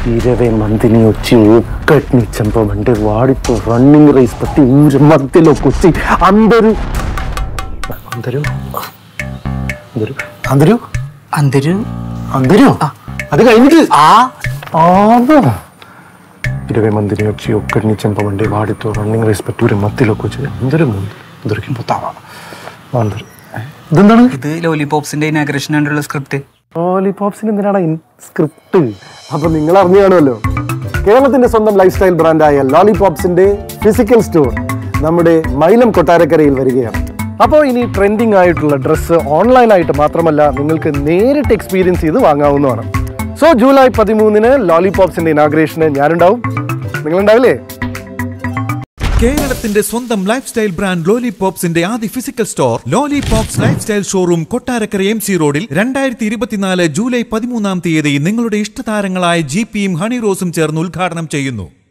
ఇరవై మందిని వచ్చి ఒక్కటిని చంపమంటే వాడితో రన్నింగ్ రేస్ ప్రతి ఊరి మధ్యలోకి వచ్చి అందరూ అందరూ అందరూ అందరూ అందరూ అందరూ అది കഴിഞ്ഞിട്ട് ആ ആവാ ఇరవై మందిని వచ్చి ఒక్కడిని చంపమంటే వాడితో రన్నింగ్ రేస్ పెట్టి ఊరి మధ్యలోకి వచ్చి అందరూ ముందు దొరికిపోతావా అందరూ ഇതെന്താണ് ഇത് ലോലിപോപ്സിന്റെ ഇനാഗ്രേഷൻ ആയിട്ടുള്ള സ്ക്രിപ്റ്റ് ലോലിപോപ്സിന് എന്തിനാണ് സ്ക്രിപ്റ്റ് അപ്പൊ നിങ്ങൾ അറിഞ്ഞു കാണുമല്ലോ കേരളത്തിന്റെ സ്വന്തം ലൈഫ് സ്റ്റൈൽ ബ്രാൻഡായ ലോലിപോപ്സിന്റെ ഫിസിക്കൽ സ്റ്റോർ നമ്മുടെ മൈലം കൊട്ടാരക്കരയിൽ വരികയാണ് അപ്പോൾ ഇനി ട്രെൻഡിങ് ആയിട്ടുള്ള ഡ്രസ്സ് ഓൺലൈനായിട്ട് മാത്രമല്ല നിങ്ങൾക്ക് നേരിട്ട് എക്സ്പീരിയൻസ് ചെയ്ത് വാങ്ങാവുന്നതാണ് സോ ജൂലൈ പതിമൂന്നിന് ലോലിപോപ്സിന്റെ ഇനാഗ്രേഷന് ഞാനുണ്ടാവും നിങ്ങളുണ്ടാവില്ലേ കേരളത്തിന്റെ സ്വന്തം ലൈഫ് സ്റ്റൈൽ ബ്രാൻഡ് ലോലിപോപ്സിന്റെ ആദ്യ physical store Lollipops life style showroom Kottarakkara M C റോഡിൽ രണ്ടായിരത്തി ഇരുപത്തിനാല് ജൂലൈ പതിമൂന്നാം തീയതി നിങ്ങളുടെ ഇഷ്ടതാരങ്ങളായ ജി പിയും ഹണി റോസും ചേർന്ന് ഉദ്ഘാടനം ചെയ്യുന്നു